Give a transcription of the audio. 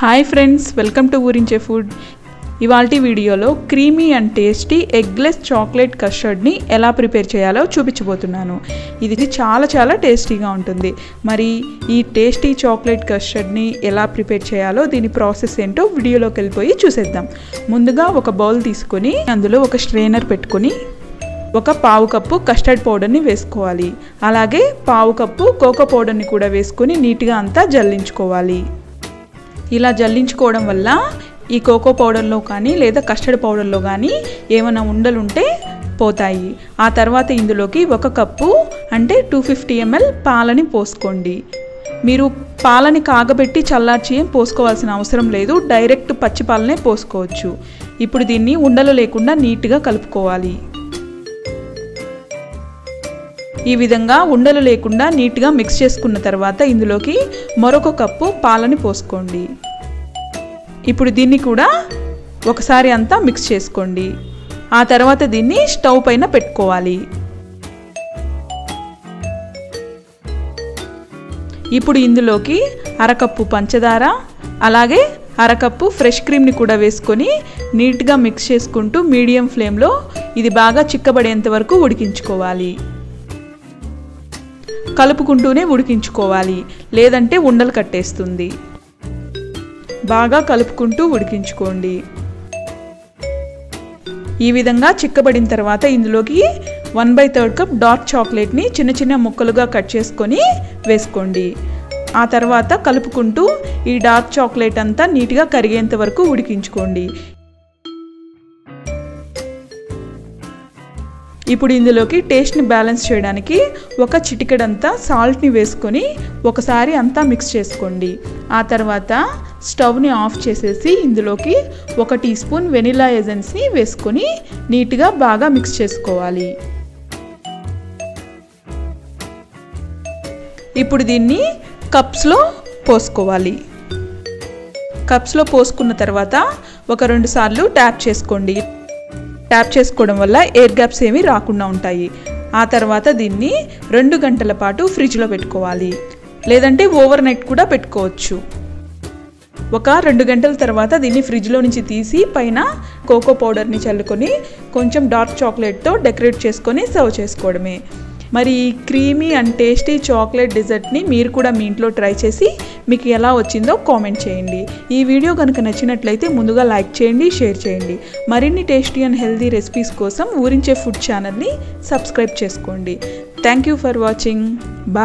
hi friends welcome to ఊరించే food ఇవాల్టి వీడియోలో creamy and tasty eggless chocolate కస్టర్డ్ని ఎలా ప్రిపేర్ చేయాలో చూపించబోతున్నాను ఇది చాలా చాలా టేస్టీగా ఉంటుంది మరి ఈ టేస్టీ చాక్లెట్ కస్టర్డ్ని ఎలా ప్రిపేర్ చేయాలో దీని ప్రాసెస్ ఏంటో వీడియోలోకి వెళ్ళిపోయి చూసేద్దాం ముందుగా ఒక బౌల్ తీసుకొని అందులో ఒక స్ట్రైనర్ పెట్టుకొని ఒక పావు కప్పు కస్టర్డ్ పౌడర్ని వేసుకోవాలి అలాగే పావు కప్పు కోకో పౌడర్ని కూడా వేసుకొని నీట్గా అంతా జల్లించుకోవాలి ఇలా జల్లించుకోవడం వల్ల ఈ కోకో పౌడర్లో కానీ లేదా కస్టర్డ్ పౌడర్లో కానీ ఏమైనా ఉండలుంటే పోతాయి ఆ తర్వాత ఇందులోకి ఒక కప్పు అంటే టూ ఫిఫ్టీ ఎంఎల్ పాలని పోసుకోండి మీరు పాలని కాగబెట్టి చల్లార్చి ఏం పోసుకోవాల్సిన అవసరం లేదు డైరెక్ట్ పచ్చి పాలనే పోసుకోవచ్చు ఇప్పుడు దీన్ని ఉండలు లేకుండా నీట్గా కలుపుకోవాలి ఈ విధంగా ఉండలు లేకుండా నీట్గా మిక్స్ చేసుకున్న తర్వాత ఇందులోకి మరొక కప్పు పాలని పోసుకోండి ఇప్పుడు దీన్ని కూడా ఒకసారి అంతా మిక్స్ చేసుకోండి ఆ తర్వాత దీన్ని స్టవ్ పైన పెట్టుకోవాలి ఇప్పుడు ఇందులోకి అరకప్పు పంచదార అలాగే అరకప్పు ఫ్రెష్ క్రీమ్ని కూడా వేసుకొని నీట్గా మిక్స్ చేసుకుంటూ మీడియం ఫ్లేమ్లో ఇది బాగా చిక్కబడేంత వరకు ఉడికించుకోవాలి కలుపుకుంటూనే ఉడికించుకోవాలి లేదంటే ఉండలు కట్టేస్తుంది బాగా కలుపుకుంటూ ఉడికించుకోండి ఈ విధంగా చిక్కబడిన తర్వాత ఇందులోకి one by third cup dark చాక్లెట్ని చిన్న చిన్న ముక్కలుగా కట్ చేసుకొని వేసుకోండి ఆ తర్వాత కలుపుకుంటూ ఈ డార్క్ చాక్లెట్ అంతా నీట్గా కరిగేంత వరకు ఉడికించుకోండి ఇప్పుడు ఇందులోకి టేస్ట్ని బ్యాలెన్స్ చేయడానికి ఒక చిటికెడంతా సాల్ట్ని వేసుకొని ఒకసారి అంతా మిక్స్ చేసుకోండి ఆ తర్వాత స్టవ్ని ఆఫ్ చేసేసి ఇందులోకి ఒక టీ స్పూన్ వెనిలా ఎజెన్స్ని వేసుకొని నీట్గా బాగా మిక్స్ చేసుకోవాలి ఇప్పుడు దీన్ని కప్స్లో పోసుకోవాలి కప్స్లో పోసుకున్న తర్వాత ఒక రెండు సార్లు ట్యాప్ చేసుకోండి ట్యాప్ చేసుకోవడం వల్ల ఎయిర్ గ్యాప్స్ ఏమీ రాకుండా ఉంటాయి ఆ తర్వాత దీన్ని రెండు గంటల పాటు ఫ్రిడ్జ్లో పెట్టుకోవాలి లేదంటే ఓవర్ నైట్ కూడా పెట్టుకోవచ్చు ఒక రెండు గంటల తర్వాత దీన్ని ఫ్రిడ్జ్లో నుంచి తీసి పైన కోకో పౌడర్ని చల్లుకొని కొంచెం డార్క్ చాక్లెట్తో డెకరేట్ చేసుకొని సర్వ్ చేసుకోవడమే మరి ఈ క్రీమీ అండ్ టేస్టీ చాక్లెట్ డిజర్ట్ని మీరు కూడా మీ ఇంట్లో ట్రై చేసి మీకు ఎలా వచ్చిందో కామెంట్ చేయండి ఈ వీడియో కనుక నచ్చినట్లయితే ముందుగా లైక్ చేయండి షేర్ చేయండి మరిన్ని టేస్టీ అండ్ హెల్తీ రెసిపీస్ కోసం ఊరించే ఫుడ్ ఛానల్ని సబ్స్క్రైబ్ చేసుకోండి thank you for watching bye